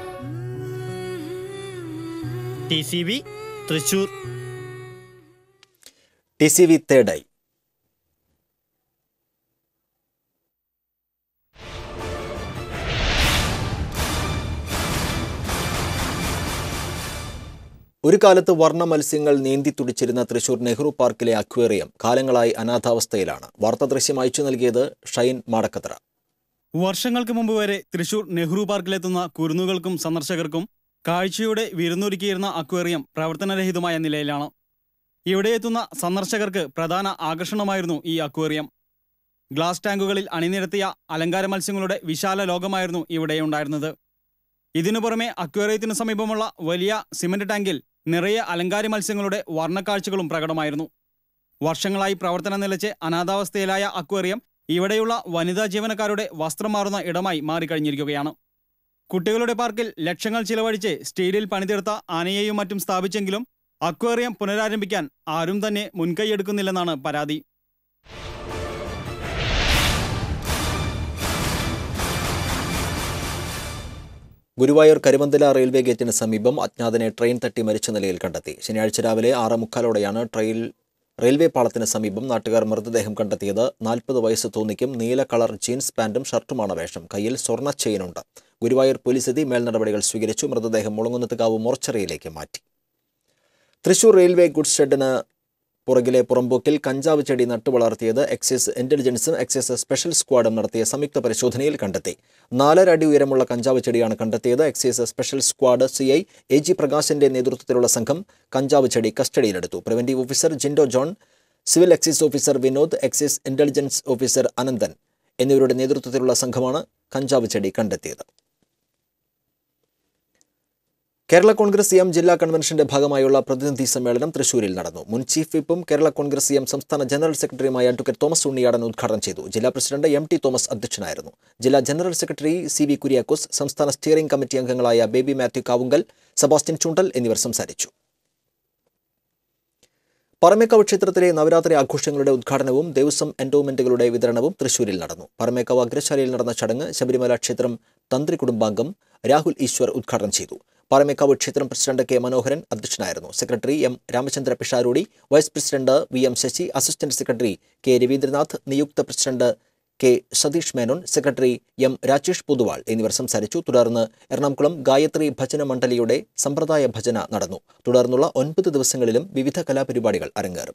T C V Thrissur T C V തേർഡായി ഒരു കാലത്ത് വർണ്ണ മത്സ്യങ്ങൾ നീന്തി തുടിച്ചിരുന്ന തൃശൂർ നെഹ്റു പാർക്കിലെ അക്വേറിയം കാലങ്ങളായി അനാഥാവസ്ഥയിലാണ് വാർത്താ ദൃശ്യം അയച്ചു നൽകിയത് ഷൈൻ മാടക്കത്ര വർഷങ്ങൾക്ക് മുമ്പ് വരെ തൃശൂർ നെഹ്റു പാർക്കിലെത്തുന്ന കുരുന്നുകൾക്കും സന്ദർശകർക്കും കാഴ്ചയുടെ വിരുന്നൊരുക്കിയിരുന്ന അക്വേറിയം പ്രവർത്തനരഹിതമായ നിലയിലാണ് ഇവിടെ എത്തുന്ന സന്ദർശകർക്ക് പ്രധാന ആകർഷണമായിരുന്നു ഈ അക്വേറിയം ഗ്ലാസ് ടാങ്കുകളിൽ അണിനിരത്തിയ അലങ്കാര മത്സ്യങ്ങളുടെ വിശാല ലോകമായിരുന്നു ഇവിടെ ഉണ്ടായിരുന്നത് ഇതിനു പുറമെ അക്വേറിയത്തിനു സമീപമുള്ള വലിയ സിമന്റ് ടാങ്കിൽ നിറയെ അലങ്കാര മത്സ്യങ്ങളുടെ വർണ്ണക്കാഴ്ചകളും പ്രകടമായിരുന്നു വർഷങ്ങളായി പ്രവർത്തനം നിലച്ച് അനാഥാവസ്ഥയിലായ അക്വേറിയം ഇവിടെയുള്ള വനിതാ ജീവനക്കാരുടെ വസ്ത്രം മാറുന്ന ഇടമായി മാറിക്കഴിഞ്ഞിരിക്കുകയാണ് കുട്ടികളുടെ പാർക്കിൽ ലക്ഷങ്ങൾ ചിലവഴിച്ച് സ്റ്റീലിൽ പണിതീർത്ത ആനയെയും മറ്റും സ്ഥാപിച്ചെങ്കിലും അക്വേറിയം പുനരാരംഭിക്കാൻ ആരും തന്നെ മുൻകൈയെടുക്കുന്നില്ലെന്നാണ് പരാതി ഗുരുവായൂർ കരുവന്തല റെയിൽവേ ഗേറ്റിന് സമീപം അജ്ഞാതനെ ട്രെയിൻ തട്ടി മരിച്ച നിലയിൽ കണ്ടെത്തി ശനിയാഴ്ച രാവിലെ ആറ് മുക്കാലോടെയാണ് ട്രെയിൽ റെയിൽവേ പാളത്തിന് സമീപം നാട്ടുകാർ മൃതദേഹം കണ്ടെത്തിയത് നാൽപ്പത് വയസ്സ് തോന്നിക്കും നീല കളർ ജീൻസ് പാന്റും ഷർട്ടുമാണ് വേഷം കയ്യിൽ സ്വർണ്ണ ചെയിനുണ്ട് ഗുരുവായൂർ പോലീസ് എത്തി മേൽനടപടികൾ സ്വീകരിച്ചു മൃതദേഹം മുളങ്ങുന്നത്തുകാവ് മോർച്ചറിയിലേക്ക് മാറ്റി തൃശൂർ റെയിൽവേ ഗുഡ്സ് ഷെഡിന് പുറകിലെ പുറമ്പോക്കിൽ കഞ്ചാവ് ചെടി നട്ടുവളർത്തിയത് എക്സൈസ് ഇന്റലിജൻസും എക്സൈസ് സ്പെഷ്യൽ സ്ക്വാഡും നടത്തിയ സംയുക്ത പരിശോധനയിൽ കണ്ടെത്തി നാലര അടി ഉയരമുള്ള കഞ്ചാവ് ചെടിയാണ് കണ്ടെത്തിയത് excise special squad C I A G പ്രകാശിന്റെ നേതൃത്വത്തിലുള്ള സംഘം കഞ്ചാവ് ചെടി കസ്റ്റഡിയിലെടുത്തു preventive officer Jindo John civil excise officer Vinod excise intelligence officer Ananthan എന്നിവരുടെ നേതൃത്വത്തിലുള്ള സംഘമാണ് കഞ്ചാവ് ചെടി കണ്ടെത്തിയത് കേരള കോൺഗ്രസ് എം ജില്ലാ കൺവെൻഷന്റെ ഭാഗമായുള്ള പ്രതിനിധി സമ്മേളനം തൃശൂരിൽ നടന്നു മുൻ ചീഫ് വിപ്പും കേരള കോൺഗ്രസ് എം സംസ്ഥാന ജനറൽ സെക്രട്ടറിയുമായ അഡ്വക്കേറ്റ് തോമസ് ഉണ്ണിയാടൻ ഉദ്ഘാടനം ചെയ്തു ജില്ലാ പ്രസിഡന്റ് എം ടി തോമസ് അധ്യക്ഷനായിരുന്നു ജില്ലാ general secretary C V Kuriakose സംസ്ഥാന സ്റ്റിയറിംഗ് കമ്മിറ്റി അംഗങ്ങളായ ബേബി മാത്യു കാവുങ്കൽ സെബാസ്റ്റ്യൻ ചുണ്ടൽ എന്നിവർ സംസാരിച്ചു പറമേക്കാവ് ക്ഷേത്രത്തിലെ നവരാത്രി ആഘോഷങ്ങളുടെ ഉദ്ഘാടനവും ദേവസ്വം എൻഡോമെന്റുകളുടെ വിതരണവും തൃശൂരിൽ നടന്നു പറമേക്കാവ് അഗ്രശാലയിൽ നടന്ന ചടങ്ങ് ശബരിമല ക്ഷേത്രം തന്ത്രി കുടുംബാംഗം രാഹുൽ ഈശ്വർ ഉദ്ഘാടനം ചെയ്തു പാറമേക്കാവ് ക്ഷേത്രം പ്രസിഡന്റ് കെ മനോഹരൻ അധ്യക്ഷനായിരുന്നു secretary M Ramachandra Pisharody vice president V M Sasi assistant secretary K Ravindranath നിയുക്ത president K Satheesh Menon secretary M Rajesh Poduval എന്നിവർ സംസാരിച്ചു തുടർന്ന് എറണാകുളം ഗായത്രി ഭജന മണ്ഡലിയുടെ സമ്പ്രദായ ഭജന നടന്നു തുടർന്നുള്ള ഒൻപത് ദിവസങ്ങളിലും വിവിധ കലാപരിപാടികൾ അരങ്ങേറും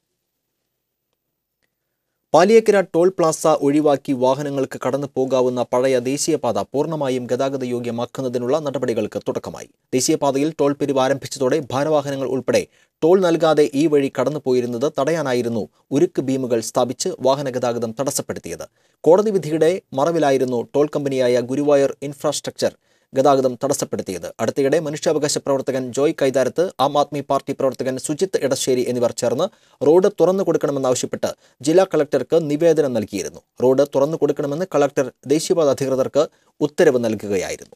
പാലിയേക്കര ടോൾ പ്ലാസ ഒഴിവാക്കി വാഹനങ്ങൾക്ക് കടന്നു പോകാവുന്ന പഴയ ദേശീയപാത പൂർണ്ണമായും ഗതാഗത യോഗ്യമാക്കുന്നതിനുള്ള നടപടികൾക്ക് തുടക്കമായി ദേശീയപാതയിൽ ടോൾ പിരിവ് ആരംഭിച്ചതോടെ ഭാരവാഹനങ്ങൾ ഉൾപ്പെടെ ടോൾ നൽകാതെ ഈ വഴി കടന്നുപോയിരുന്നത് തടയാനായിരുന്നു ഉരുക്ക് ബീമുകൾ സ്ഥാപിച്ച് വാഹന ഗതാഗതം തടസ്സപ്പെടുത്തിയത് കോടതി വിധിയുടെ മറവിലായിരുന്നു ടോൾ കമ്പനിയായ ഗുരുവായൂർ ഇൻഫ്രാസ്ട്രക്ചർ ഗതാഗതം തടസ്സപ്പെടുത്തിയത് അടുത്തിടെ മനുഷ്യാവകാശ പ്രവർത്തകൻ ജോയ് കൈതാരത്ത് ആം ആദ്മി പാർട്ടി പ്രവർത്തകൻ സുജിത്ത് എടശ്ശേരി എന്നിവർ ചേർന്ന് റോഡ് തുറന്നു കൊടുക്കണമെന്നാവശ്യപ്പെട്ട് ജില്ലാ കളക്ടർക്ക് നിവേദനം നൽകിയിരുന്നു റോഡ് തുറന്നു കൊടുക്കണമെന്ന് കളക്ടർ ദേശീയപാത അധികൃതർക്ക് ഉത്തരവ് നൽകുകയായിരുന്നു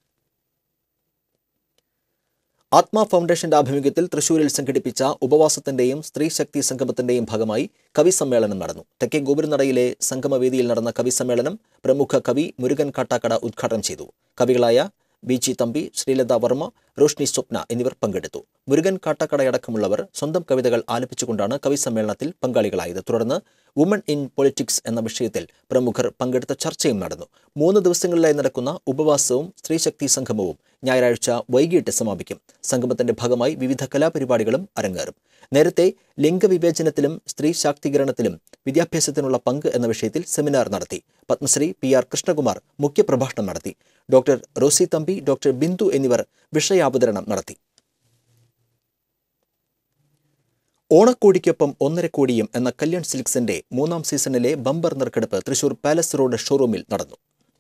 ആത്മ ഫൗണ്ടേഷന്റെ ആഭിമുഖ്യത്തിൽ തൃശൂരിൽ സംഘടിപ്പിച്ച ഉപവാസത്തിന്റെയും സ്ത്രീ ശക്തി സംഗമത്തിന്റെയും ഭാഗമായി കവി സമ്മേളനം നടന്നു തെക്കേ ഗോപുരനടയിലെ സംഗമവേദിയിൽ നടന്ന കവി സമ്മേളനം പ്രമുഖ കവി മുരുകൻ കാട്ടാക്കട ഉദ്ഘാടനം ചെയ്തു കവികളായ ബി ജി തമ്പി ശ്രീലത വർമ്മ റോഷ്നി സ്വപ്ന എന്നിവർ പങ്കെടുത്തു മുരുകൻ കാട്ടാക്കടയടക്കമുള്ളവർ സ്വന്തം കവിതകൾ ആലപിച്ചുകൊണ്ടാണ് കവി സമ്മേളനത്തിൽ പങ്കാളികളായത് തുടർന്ന് വുമൺ ഇൻ പൊളിറ്റിക്സ് എന്ന വിഷയത്തിൽ പ്രമുഖർ പങ്കെടുത്ത ചർച്ചയും നടന്നു മൂന്ന് ദിവസങ്ങളിലായി നടക്കുന്ന ഉപവാസവും സ്ത്രീശക്തി സംഗമവും ഞായറാഴ്ച വൈകിട്ട് സമാപിക്കും സംഗമത്തിന്റെ ഭാഗമായി വിവിധ കലാപരിപാടികളും അരങ്ങേറും നേരത്തെ ലിംഗവിവേചനത്തിലും സ്ത്രീ ശാക്തീകരണത്തിലും വിദ്യാഭ്യാസത്തിനുള്ള പങ്ക് എന്ന വിഷയത്തിൽ സെമിനാർ നടത്തി പത്മശ്രീ പി ആർ കൃഷ്ണകുമാർ മുഖ്യപ്രഭാഷണം നടത്തി ഡോക്ടർ റോസി തമ്പി ഡോക്ടർ ബിന്ദു എന്നിവർ വിഷയാവതരണം നടത്തി ഓണക്കോടിക്കൊപ്പം ഒന്നര കോടിയും എന്ന കല്യാൺ സിൽക്സിന്റെ മൂന്നാം സീസണിലെ ബമ്പർ നറുക്കെടുപ്പ് തൃശൂർ പാലസ് റോഡ് ഷോറൂമിൽ നടന്നു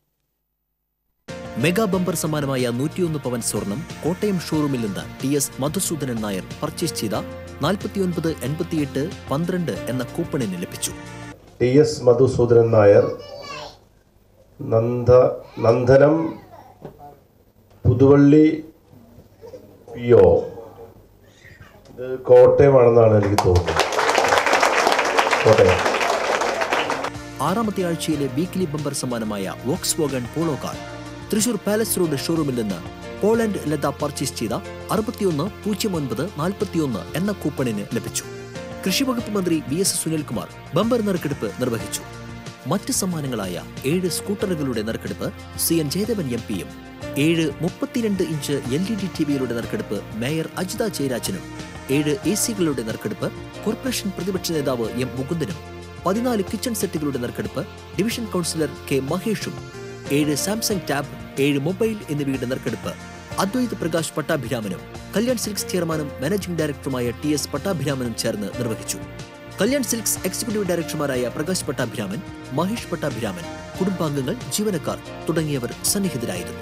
മെഗാ ബമ്പർ സമ്മാനമായ നൂറ്റിയൊന്ന് പവൻ സ്വർണം കോട്ടയം ഷോറൂമിൽ നിന്ന് T S Madhusoodanan Nair purchase ചെയ്ത നാൽപ്പത്തിയൊൻപത് എൺപത്തിയെട്ട് പന്ത്രണ്ട് എന്ന കൂപ്പണിന് ലഭിച്ചു T S Madhusoodanan Nair Nanda Nandanam Puthuvalli P O ഇത് കോട്ടയമാണെന്നാണ് എനിക്ക് തോന്നുന്നത് കോട്ടയം ആറാമത്തെ ആഴ്ചയിലെ വീക്കിലി ബമ്പർ സമ്മാനമായ Volkswagen polo car Thrissur palace road ഷോറൂമിൽ നിന്ന് പോളണ്ട് ലത പർച്ചേസ് ചെയ്ത അറുപത്തിയൊന്ന് പൂജ്യം ഒൻപത് നാൽപ്പത്തിയൊന്ന് എന്ന കൂപ്പണിന് ലഭിച്ചു കൃഷിവകുപ്പ് മന്ത്രി വി എസ് സുനിൽകുമാർ ബമ്പർ നറുക്കെടുപ്പ് നിർവഹിച്ചു മറ്റ് സമ്മാനങ്ങളായ ഏഴ് സ്കൂട്ടറുകളുടെ നറുക്കെടുപ്പ് സി എൻ ജയദേവൻ എം പിയും ഏഴ് മുപ്പത്തിരണ്ട് inch L E D T വികളുടെ നറുക്കെടുപ്പ് മേയർ അജിത ജയരാജനും ഏഴ് എ സികളുടെ നറുക്കെടുപ്പ് കോർപ്പറേഷൻ പ്രതിപക്ഷ നേതാവ് എം മുകുന്ദനും പതിനാല് കിച്ചൺ സെറ്റുകളുടെ നറുക്കെടുപ്പ് ഡിവിഷൻ കൗൺസിലർ കെ മഹേഷും ഏഴ് സാംസങ് ടാബ് ഏഴ് മൊബൈൽ എന്നിവയുടെ നറുക്കെടുപ്പ് അദ്വൈത് പ്രകാശ് പട്ടാഭിരാമനും കല്യാൺ സിൽക്സ് ചെയർമാനും മാനേജിംഗ് ഡയറക്ടറുമായ ടി എസ് പട്ടാഭിരാമനും ചേർന്ന് നിർവഹിച്ചു കല്യാൺ സിൽക്സ് എക്സിക്യൂട്ടീവ് ഡയറക്ടർമാരായ പ്രകാശ് പട്ടാഭിരാമൻ മഹേഷ് പട്ടാഭിരാമൻ കുടുംബാംഗങ്ങൾ ജീവനക്കാർ തുടങ്ങിയവർ സന്നിഹിതരായിരുന്നു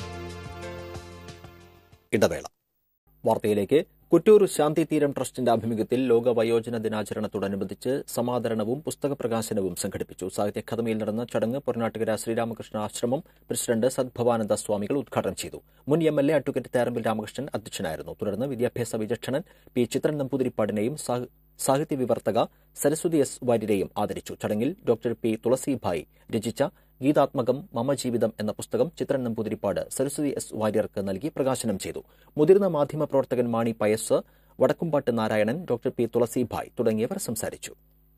ഇടവേള വാർത്തയിലേക്ക് കുറ്റൂർ ശാന്തി തീരം ട്രസ്റ്റിന്റെ ആഭിമുഖ്യത്തിൽ ലോക വയോജന ദിനാചരണത്തോടനുബന്ധിച്ച് സമാദരണവും പുസ്തക പ്രകാശനവും സംഘടിപ്പിച്ചു സാഹിത്യ അക്കാദമിയിൽ നടന്ന ചടങ്ങ് പൊറനാട്ടുകര ശ്രീരാമകൃഷ്ണ ആശ്രമം പ്രസിഡന്റ് സദ്ഭവാനന്ദ സ്വാമികൾ ഉദ്ഘാടനം ചെയ്തു മുൻ M L A advocate Therambil Ramakrishnan അധ്യക്ഷനായിരുന്നു തുടർന്ന് വിദ്യാഭ്യാസ വിചക്ഷണൻ പി ചിത്രൻ നമ്പൂതിരിപ്പാടിനെയും സാഹിത്യ വിവർത്തക സരസ്വതി എസ് വാര്യരെയും ആദരിച്ചു ചടങ്ങിൽ ഡോക്ടർ പി തുളസിഭായ് രചിച്ച ഗീതാത്മകം മമ ജീവിതം എന്ന പുസ്തകം ചിത്രൻ നമ്പൂതിരിപ്പാട് സരസ്വതി എസ് വാര്യർക്ക് നൽകി പ്രകാശനം ചെയ്തു മുതിർന്ന മാധ്യമ പ്രവർത്തകൻ മാണി പയസ് വടക്കുംപാട്ട് നാരായണൻ ഡോക്ടർ പി തുളസിഭായ് തുടങ്ങിയവർ സംസാരിച്ചു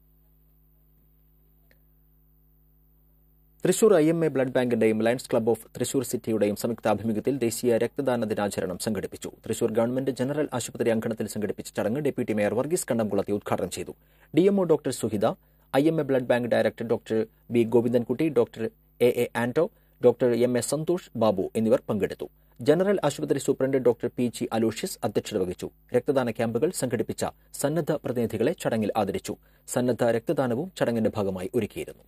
Thrissur I M A blood ബാങ്കിന്റെയും ലയൺസ് ക്ലബ്ബ് ഓഫ് തൃശൂർ സിറ്റിയുടെയും സംയുക്താഭിമുഖ്യത്തിൽ ദേശീയ രക്തദാന ദിനാചരണം സംഘടിപ്പിച്ചു തൃശൂർ ഗവൺമെന്റ് ജനറൽ ആശുപത്രി അങ്കണത്തിൽ സംഘടിപ്പിച്ച ചടങ്ങ് ഡെപ്യൂട്ടി മേയർ വർഗീസ് കണ്ടംകുളത്തി ഉദ്ഘാടനം ചെയ്തു DMO doctor Suhitha I M A blood bank director doctor B Govindankutty doctor A A Anto doctor M A Santhosh Babu എന്നിവർ പങ്കെടുത്തു ജനറൽ ആശുപത്രി superintendent doctor P G Aloysius അധ്യക്ഷത വഹിച്ചു രക്തദാന ക്യാമ്പുകൾ സംഘടിപ്പിച്ച സന്നദ്ധ പ്രതിനിധികളെ ചടങ്ങിൽ ആദരിച്ചു സന്നദ്ധ രക്തദാനവും ചടങ്ങിന്റെ ഭാഗമായി ഒരുക്കിയിരുന്നു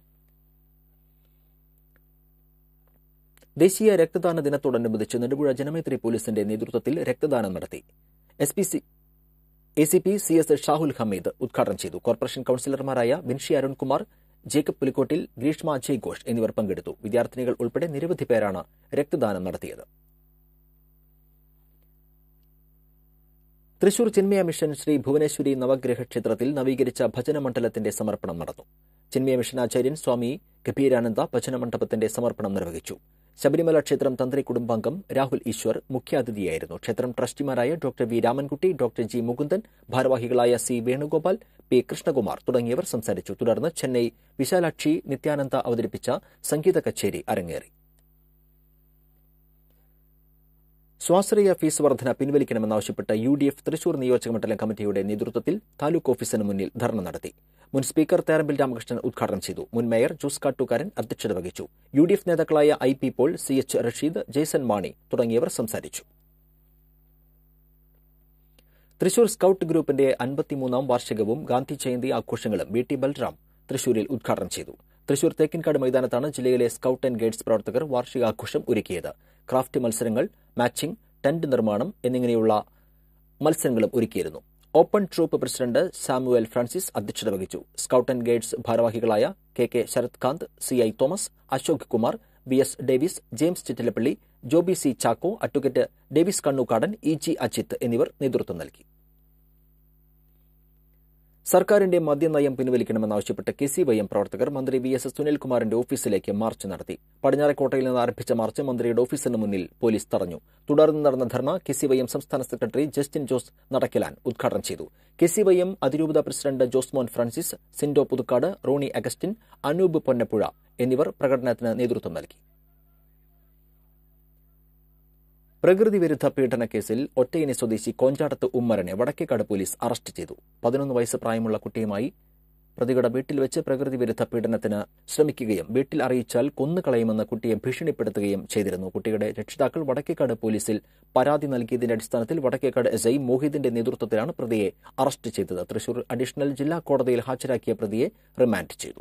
ദേശീയ രക്തദാന ദിനത്തോടനുബന്ധിച്ച് നെടുപുഴ ജനമൈത്രി പോലീസിന്റെ നേതൃത്വത്തിൽ രക്തദാനം നടത്തി S P C A C P C S Shahul Hameed ഉദ്ഘാടനം ചെയ്തു കോർപ്പറേഷൻ കൌൺസിലർമാരായ വിൻഷി അരുൺകുമാർ ജേക്കബ് പുലിക്കോട്ടിൽ ഗ്രീഷ്മ ജയ്ഘോഷ് എന്നിവർ പങ്കെടുത്തു വിദ്യാർത്ഥിനികൾ ഉൾപ്പെടെ നിരവധി പേരാണ് രക്തദാനം നടത്തിയത് തൃശൂർ ചിന്മയ മിഷൻ ശ്രീ ഭുവനേശ്വരി നവഗ്രഹ ക്ഷേത്രത്തിൽ നവീകരിച്ച ഭജനമണ്ഡലത്തിന്റെ സമർപ്പണം നടന്നു ചിന്മയ മിഷൻ ആചാര്യൻ സ്വാമി ഗംഭീരാനന്ദ ഭജനമണ്ഡപത്തിന്റെ സമർപ്പണം നിർവഹിച്ചു ശബരിമല ക്ഷേത്രം തന്ത്രി കുടുംബാംഗം രാഹുൽ ഈശ്വർ മുഖ്യാതിഥിയായിരുന്നു ക്ഷേത്രം ട്രസ്റ്റിമാരായ doctor V Ramankutty doctor G Mukundan ഭാരവാഹികളായ സി വേണുഗോപാൽ പി കൃഷ്ണകുമാർ തുടങ്ങിയവർ സംസാരിച്ചു തുടർന്ന് ചെന്നൈ വിശാലാക്ഷി നിത്യാനന്ദ അവതരിപ്പിച്ച സംഗീത കച്ചേരി അരങ്ങേറി സ്വാശ്രയ ഫീസ് വർധന പിൻവലിക്കണമെന്നാവശ്യപ്പെട്ട് യു ഡി എഫ് തൃശൂർ നിയോജക മണ്ഡലം കമ്മിറ്റിയുടെ നേതൃത്വത്തിൽ താലൂക്ക് ഓഫീസിന് മുന്നിൽ ധർണ നടത്തി മുൻ സ്പീക്കർ തേരമ്പിൽ രാമകൃഷ്ണൻ ഉദ്ഘാടനം ചെയ്തു മുൻ മേയർ ജോസ് കാട്ടുകാരൻ അധ്യക്ഷത വഹിച്ചു യു ഡി എഫ് നേതാക്കളായ I P Paul C H Rasheed Jaison Mani തുടങ്ങിയവർ സംസാരിച്ചു തൃശൂർ സ്കൌട്ട് ഗ്രൂപ്പിന്റെ അൻപത്തിമൂന്നാം വാർഷികവും ഗാന്ധി ജയന്തി ആഘോഷങ്ങളും വി ടി ബൽറാം തൃശൂരിൽ ഉദ്ഘാടനം ചെയ്തു തൃശൂർ തേക്കിൻകാട് മൈതാനത്താണ് ജില്ലയിലെ സ്കൌട്ട് ആൻഡ് ഗൈഡ്സ് പ്രവർത്തകർ വാർഷികാഘോഷം ഒരുക്കിയത് ക്രാഫ്റ്റ് മത്സരങ്ങൾ മാച്ചിംഗ് ടെന്റ് നിർമ്മാണം എന്നിങ്ങനെയുള്ള മത്സരങ്ങളും ഒരുക്കിയിരുന്നു open troupe president Samuel Francis അധ്യക്ഷത വഹിച്ചു സ്കൌട്ട് ആൻഡ് ഗൈഡ്സ് ഭാരവാഹികളായ K K Sarath Kanth C I Thomas Ashok Kumar B S Davis James Chittilappilly Joby C Chacko advocate Davis Kannukkadan E G Ajith എന്നിവർ നേതൃത്വം നൽകി സർക്കാരിന്റെ മദ്യനയം പിൻവലിക്കണമെന്നാവശ്യപ്പെട്ട് കെ സി വൈ എം പ്രവർത്തകർ മന്ത്രി വി എസ് സുനിൽകുമാറിന്റെ ഓഫീസിലേക്ക് മാർച്ച് നടത്തി പടിഞ്ഞാറക്കോട്ടയിൽ നിന്ന് ആരംഭിച്ച മാർച്ച് മന്ത്രിയുടെ ഓഫീസിന് മുന്നിൽ പോലീസ് തടഞ്ഞു തുടർന്ന് നടന്ന dharna K C Y M സംസ്ഥാന സെക്രട്ടറി ജസ്റ്റിൻ ജോസ് നടക്കലാൻ ഉദ്ഘാടനം ചെയ്തു കെ സി വൈ എം അതിരൂപത പ്രസിഡന്റ് ജോസ്മോൻ ഫ്രാൻസിസ് സിൻഡോ പുതുക്കാട് റോണി അഗസ്റ്റിൻ അനൂപ് പൊന്നപ്പുഴ എന്നിവർ പ്രകടനത്തിന് നേതൃത്വം നൽകി പ്രകൃതി വിരുദ്ധ പീഡന കേസിൽ ഒറ്റയിനി സ്വദേശി കോഞ്ചാടത്ത് ഉമ്മരനെ വടക്കേക്കാട് പോലീസ് അറസ്റ്റ് ചെയ്തു പതിനൊന്ന് വയസ്സ് പ്രായമുള്ള കുട്ടിയുമായി പ്രതികളുടെ വീട്ടിൽ വെച്ച് പ്രകൃതി വിരുദ്ധ പീഡനത്തിന് ശ്രമിക്കുകയും വീട്ടിൽ അറിയിച്ചാൽ കൊന്നുകളയുമെന്ന് കുട്ടിയെ ഭീഷണിപ്പെടുത്തുകയും ചെയ്തിരുന്നു കുട്ടിയുടെ രക്ഷിതാക്കൾ വടക്കേക്കാട് പോലീസിൽ പരാതി നൽകിയതിന്റെ അടിസ്ഥാനത്തിൽ വടക്കേക്കാട് എസ് ഐ മോഹിതിന്റെ നേതൃത്വത്തിലാണ് പ്രതിയെ അറസ്റ്റ് ചെയ്തത് തൃശൂർ അഡീഷണൽ ജില്ലാ കോടതിയിൽ ഹാജരാക്കിയ പ്രതിയെ റിമാൻഡ് ചെയ്തു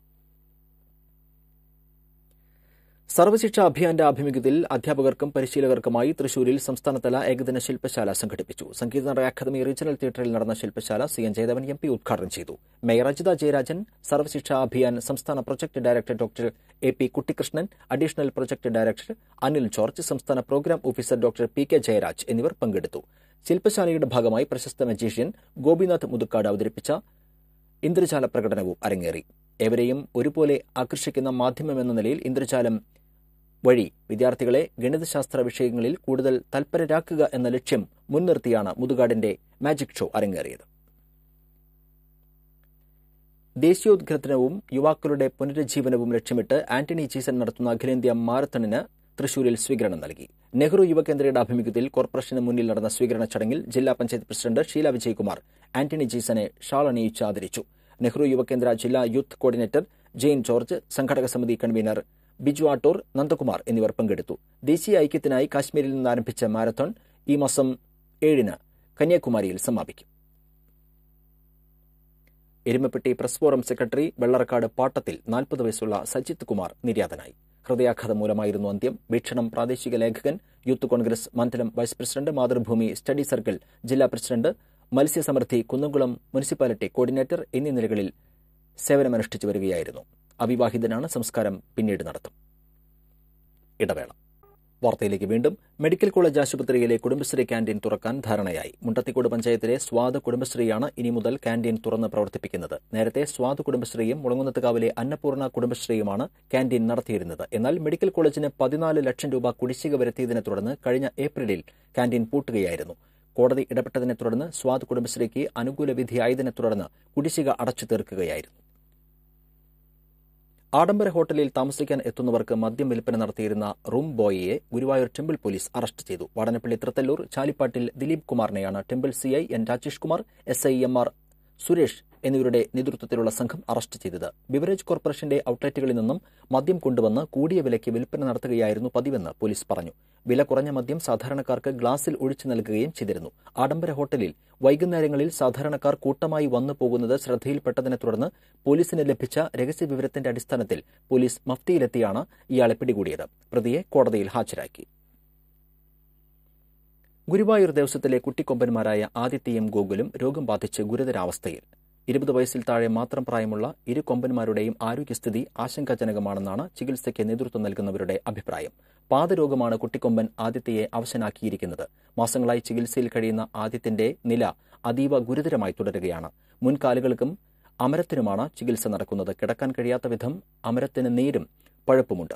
സർവശിക്ഷാ അഭിയാന്റെ ആഭിമുഖ്യത്തിൽ അധ്യാപകർക്കും പരിശീലകർക്കുമായി തൃശൂരിൽ സംസ്ഥാനതല ഏകദിന ശില്പശാല സംഘടിപ്പിച്ചു സംഗീത നട അക്കാദമി റീജിയണൽ തിയേറ്ററിൽ നടന്ന ശില്പശാല C N Jayadevan M P ഉദ്ഘാടനം ചെയ്തു മേയർ അജിത ജയരാജൻ സർവശിക്ഷാ അഭിയാൻ സംസ്ഥാന project director doctor A P Kuttikrishnan additional project director Anil George സംസ്ഥാന program officer doctor P K Jayaraj എന്നിവർ പങ്കെടുത്തു ശില്പശാലയുടെ ഭാഗമായി പ്രശസ്ത മജീഷ്യൻ ഗോപിനാഥ് മുതുക്കാട് അവതരിപ്പിച്ച ഇന്ദ്രജാല പ്രകടനവും അരങ്ങേറി ഏവരെയും ഒരുപോലെ ആകർഷിക്കുന്ന മാധ്യമമെന്ന നിലയിൽ ഇന്ദ്രജാലം വഴി വിദ്യാർത്ഥികളെ ഗണിതശാസ്ത്ര വിഷയങ്ങളിൽ കൂടുതൽ തൽപരരാക്കുക എന്ന ലക്ഷ്യം മുൻനിർത്തിയാണ് മുതുകാടിന്റെ മാജിക് ഷോ അരങ്ങേറിയത് ദേശീയോദ്ഗ്രഥനവും യുവാക്കളുടെ പുനരുജ്ജീവനവും ലക്ഷ്യമിട്ട് ആന്റണി ജീസൻ നടത്തുന്ന അഖിലേന്ത്യാ മാരത്തണിന് തൃശൂരിൽ സ്വീകരണം നൽകി നെഹ്റു യുവകേന്ദ്രയുടെ ആഭിമുഖ്യത്തിൽ കോർപ്പറേഷന് മുന്നിൽ നടന്ന സ്വീകരണ ചടങ്ങിൽ ജില്ലാ പഞ്ചായത്ത് പ്രസിഡന്റ് ഷീല വിജയകുമാർ ആന്റണി ജീസനെ ഷാൾ അണിയിച്ച് ആദരിച്ചു നെഹ്റു യുവകേന്ദ്ര ജില്ലാ യൂത്ത് കോർഡിനേറ്റർ ജെയിൻ ജോർജ് സംഘടക സമിതി കൺവീനർ ബിജു ആട്ടൂർ നന്ദകുമാർ എന്നിവർ പങ്കെടുത്തു ദേശീയ ഐക്യത്തിനായി കാശ്മീരിൽ നിന്ന് ആരംഭിച്ച മാരത്തോൺ ഈ മാസം ഏഴിന് കന്യാകുമാരിയിൽ സമാപിക്കും Erumapetty press forum secretary Vellarakkad Pattathil നാൽപ്പത് വയസ്സുള്ള സജിത് കുമാർ നിര്യാതനായി ഹൃദയാഘാതം മൂലമായിരുന്നു അന്ത്യം വീക്ഷണം പ്രാദേശിക ലേഖകൻ യൂത്ത് കോൺഗ്രസ് മണ്ഡലം vice president Mathrubhumi study circle ജില്ലാ പ്രസിഡന്റ് മത്സ്യസമൃദ്ധി കുന്നംകുളം മുനിസിപ്പാലിറ്റി കോർഡിനേറ്റർ എന്നീ നിലകളിൽ സേവനമനുഷ്ഠിച്ചു വരികയായിരുന്നു അവിവാഹിതനാണ് സംസ്കാരം പിന്നീട് നടത്തും ഇടവേള വാർത്തയിലേക്ക് വീണ്ടും മെഡിക്കൽ കോളേജ് ആശുപത്രിയിലെ കുടുംബശ്രീ ക്യാന്റീൻ തുറക്കാൻ ധാരണയായി മുണ്ടത്തിക്കോട് പഞ്ചായത്തിലെ സ്വാദ് കുടുംബശ്രീയാണ് ഇനി മുതൽ ക്യാന്റീൻ തുറന്ന് പ്രവർത്തിപ്പിക്കുന്നത് നേരത്തെ സ്വാദ് കുടുംബശ്രീയും മുളങ്ങുന്നത്തുകാവിലെ അന്നപൂർണ കുടുംബശ്രീയുമാണ് ക്യാന്റീൻ നടത്തിയിരുന്നത് എന്നാൽ മെഡിക്കൽ കോളേജിന് പതിനാല് ലക്ഷം രൂപ കുടിശ്ശിക വരുത്തിയതിനെ തുടർന്ന് കഴിഞ്ഞ ഏപ്രിലിൽ ക്യാന്റീൻ പൂട്ടുകയായിരുന്നു കോടതി ഇടപെട്ടതിനെ തുടർന്ന് സ്വാദ് കുടുംബശ്രീക്ക് അനുകൂല വിധിയായതിനെ തുടർന്ന് കുടിശ്ശിക അടച്ചു തീർക്കുകയായിരുന്നു ആഡംബര ഹോട്ടലിൽ താമസിക്കാൻ എത്തുന്നവർക്ക് മദ്യം വിൽപ്പന നടത്തിയിരുന്ന റൂം ബോയിയെ ഗുരുവായൂർ ടെമ്പിൾ പോലീസ് അറസ്റ്റ് ചെയ്തു വാടനപ്പള്ളി തൃത്തല്ലൂർ ചാലിപ്പാട്ടിൽ ദിലീപ് കുമാറിനെയാണ് temple CI N Rajesh Kumar S I M R Suresh എന്നിവരുടെ നേതൃത്വത്തിലുള്ള സംഘം അറസ്റ്റ് ചെയ്തത് ബിവറേജ് കോർപ്പറേഷന്റെ ഔട്ട്ലെറ്റുകളിൽ നിന്നും മദ്യം കൊണ്ടുവന്ന് കൂടിയ വിലയ്ക്ക് വിൽപ്പന നടത്തുകയായിരുന്നു പതിവെന്ന് പോലീസ് പറഞ്ഞു വില കുറഞ്ഞ മദ്യം സാധാരണക്കാർക്ക് ഗ്ലാസിൽ ഒഴിച്ചു നൽകുകയും ചെയ്തിരുന്നു ആഡംബര ഹോട്ടലിൽ വൈകുന്നേരങ്ങളിൽ സാധാരണക്കാർ കൂട്ടമായി വന്നു പോകുന്നത് ശ്രദ്ധയിൽപ്പെട്ടതിനെ തുടർന്ന് പോലീസിന് ലഭിച്ച രഹസ്യ വിവരത്തിന്റെ അടിസ്ഥാനത്തിൽ പോലീസ് മഫ്തിയിലെത്തിയാണ് ഇയാളെ പിടികൂടിയത് പ്രതിയെ കോടതിയിൽ ഹാജരാക്കി ഗുരുവായൂർ ദേവസ്വത്തിലെ കുട്ടിക്കൊമ്പന്മാരായ ആദിത്യയും ഗോകുലും രോഗം ബാധിച്ച് ഗുരുതരാവസ്ഥയിൽ ഇരുപത് വയസ്സിൽ താഴെ മാത്രം പ്രായമുള്ള ഇരു കൊമ്പന്മാരുടെയും ആരോഗ്യസ്ഥിതി ആശങ്കാജനകമാണെന്നാണ് ചികിത്സയ്ക്ക് നേതൃത്വം നൽകുന്നവരുടെ അഭിപ്രായം പാദരോഗമാണ് കുട്ടിക്കൊമ്പൻ ആദിത്യയെ അവശനാക്കിയിരിക്കുന്നത് മാസങ്ങളായി ചികിത്സയിൽ കഴിയുന്ന ആദിത്യന്റെ നില അതീവ ഗുരുതരമായി തുടരുകയാണ് മുൻകാലുകൾക്കും അമരത്തിനുമാണ് ചികിത്സ നടക്കുന്നത് കിടക്കാൻ കഴിയാത്ത വിധം അമരത്തിന് നീരും പഴുപ്പുമുണ്ട്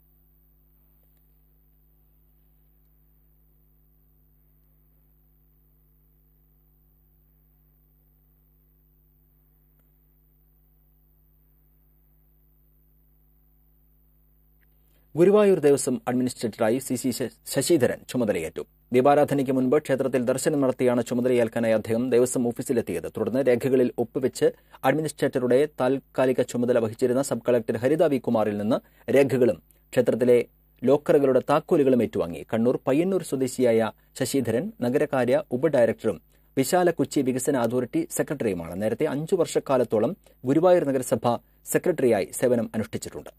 ഗുരുവായൂർ ദേവസ്വം അഡ്മിനിസ്ട്രേറ്ററായി സി സി ശശിധരൻ ചുമതലയേറ്റു ദീപാരാധനയ്ക്ക് മുൻപ് ക്ഷേത്രത്തിൽ ദർശനം നടത്തിയാണ് ചുമതലയേൽക്കാനായി അദ്ദേഹം ദേവസ്വം ഓഫീസിലെത്തിയത് തുടർന്ന് രേഖകളിൽ ഒപ്പുവെച്ച് അഡ്മിനിസ്ട്രേറ്ററുടെ താൽക്കാലിക ചുമതല വഹിച്ചിരുന്ന സബ് കളക്ടർ ഹരിത വി കുമാറിൽ നിന്ന് രേഖകളും ക്ഷേത്രത്തിലെ ലോക്കറുകളുടെ താക്കോലുകളും ഏറ്റുവാങ്ങി കണ്ണൂർ പയ്യന്നൂർ സ്വദേശിയായ ശശിധരൻ നഗരകാര്യ ഉപഡയറക്ടറും വിശാല കൊച്ചി വികസന അതോറിറ്റി സെക്രട്ടറിയുമാണ് നേരത്തെ അഞ്ചു വർഷക്കാലത്തോളം ഗുരുവായൂർ നഗരസഭ സെക്രട്ടറിയായി സേവനം അനുഷ്ഠിച്ചിട്ടുണ്ട്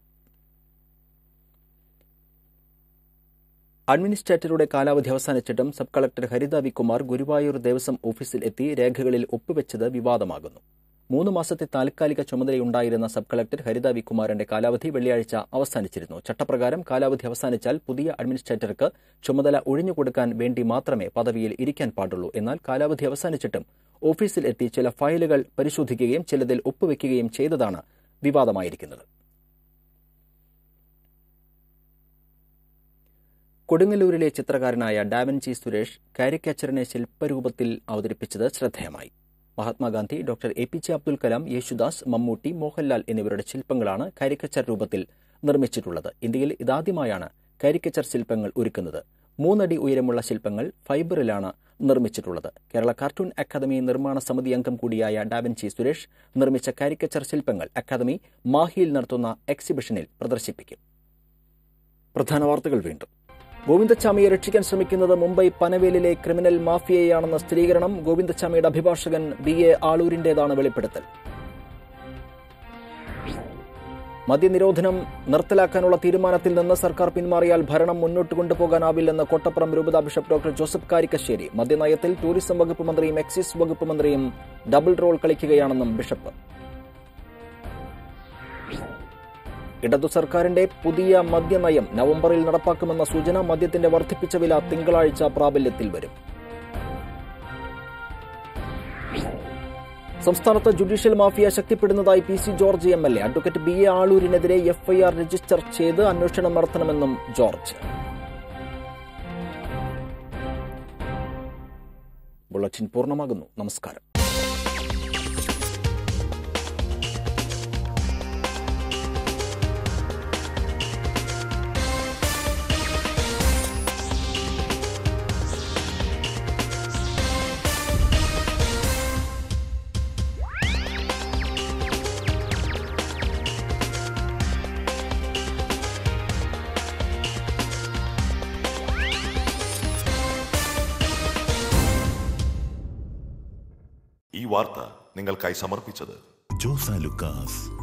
അഡ്മിനിസ്ട്രേറ്ററുടെ കാലാവധി അവസാനിച്ചിട്ടും sub collector Haritha V Kumar Guruvayur Devaswom ഓഫീസിൽ എത്തി രേഖകളിൽ ഒപ്പുവെച്ചത് വിവാദമാകുന്നു മൂന്ന് മാസത്തെ താൽക്കാലിക ചുമതലയുണ്ടായിരുന്ന സബ് കളക്ടർ ഹരിത വി കുമാറിന്റെ കാലാവധി വെള്ളിയാഴ്ച അവസാനിച്ചിരുന്നു ചട്ടപ്രകാരം കാലാവധി അവസാനിച്ചാൽ പുതിയ അഡ്മിനിസ്ട്രേറ്റർക്ക് ചുമതല ഒഴിഞ്ഞുകൊടുക്കാൻ വേണ്ടി മാത്രമേ പദവിയിൽ ഇരിക്കാൻ പാടുള്ളൂ എന്നാൽ കാലാവധി അവസാനിച്ചിട്ടും ഓഫീസിൽ എത്തി ചില ഫയലുകൾ പരിശോധിക്കുകയും ചിലതിൽ ഒപ്പുവെക്കുകയും ചെയ്തതാണ് വിവാദമായിരിക്കുന്നത് കൊടുങ്ങല്ലൂരിലെ ചിത്രകാരനായ ഡാവൻചി സുരേഷ് കാരിക്കാച്ചറിനെ ശില്പരൂപത്തിൽ അവതരിപ്പിച്ചത് ശ്രദ്ധേയമായി Mahatma Gandhi doctor A P J Abdul Kalam Yesudas Mammootty Mohanlal എന്നിവരുടെ ശില്പങ്ങളാണ് കാരിക്കച്ചർ രൂപത്തിൽ നിർമ്മിച്ചിട്ടുള്ളത് ഇന്ത്യയിൽ ഇതാദ്യമായാണ് കാരിക്കച്ചർ ശില്പങ്ങൾ ഒരുക്കുന്നത് മൂന്നടി ഉയരമുള്ള ശില്പങ്ങൾ ഫൈബറിലാണ് നിർമ്മിച്ചിട്ടുള്ളത് കേരള കാർട്ടൂൺ അക്കാദമി നിർമ്മാണ സമിതി അംഗം കൂടിയായ ഡാവൻചി സുരേഷ് നിർമ്മിച്ച കാരിക്കച്ചർ ശില്പങ്ങൾ അക്കാദമി മാഹിയിൽ നടത്തുന്ന എക്സിബിഷനിൽ പ്രദർശിപ്പിക്കും പ്രധാന വാർത്തകൾ വീണ്ടും ഗോവിന്ദച്ചാമിയെ രക്ഷിക്കാൻ ശ്രമിക്കുന്നത് മുംബൈ പനവേലിലെ ക്രിമിനൽ മാഫിയയാണെന്ന സ്ഥിരീകരണം ഗോവിന്ദച്ചാമിയുടെ അഭിഭാഷകൻ ബി എ ആളൂരിന്റേതാണ് വെളിപ്പെടുത്തൽ മദ്യനിരോധനം നിർത്തലാക്കാനുള്ള തീരുമാനത്തിൽ നിന്ന് സർക്കാർ പിന്മാറിയാൽ ഭരണം മുന്നോട്ട് കൊണ്ടുപോകാനാവില്ലെന്ന് കോട്ടപ്പുറം രൂപത ബിഷപ്പ് ഡോക്ടർ ജോസഫ് കാരിക്കശ്ശേരി മദ്യനയത്തിൽ ടൂറിസം വകുപ്പ് മന്ത്രിയും എക്സൈസ് വകുപ്പ് മന്ത്രിയും ഡബിൾ റോൾ കളിക്കുകയാണെന്നും ബിഷപ്പ് ഇടതു സർക്കാരിന്റെ പുതിയ മദ്യനയം നവംബറിൽ നടപ്പാക്കുമെന്ന സൂചന മദ്യത്തിന്റെ വർദ്ധിപ്പിച്ച വില തിങ്കളാഴ്ച പ്രാബല്യത്തിൽ വരും സംസ്ഥാനത്ത് ജുഡീഷ്യൽ മാഫിയ ശക്തിപ്പെടുന്നതായി P C George M L A advocate B A ആളൂരിനെതിരെ എഫ്ഐആർ രജിസ്റ്റർ ചെയ്ത് അന്വേഷണം നടത്തണമെന്നും ജോർജ് ബുള്ളറ്റിൻ പൂർണ്ണമാകുന്നു നമസ്കാരം ഈ വാർത്ത നിങ്ങൾക്കായി സമർപ്പിച്ചത് ജോസ ലുക്കാസ്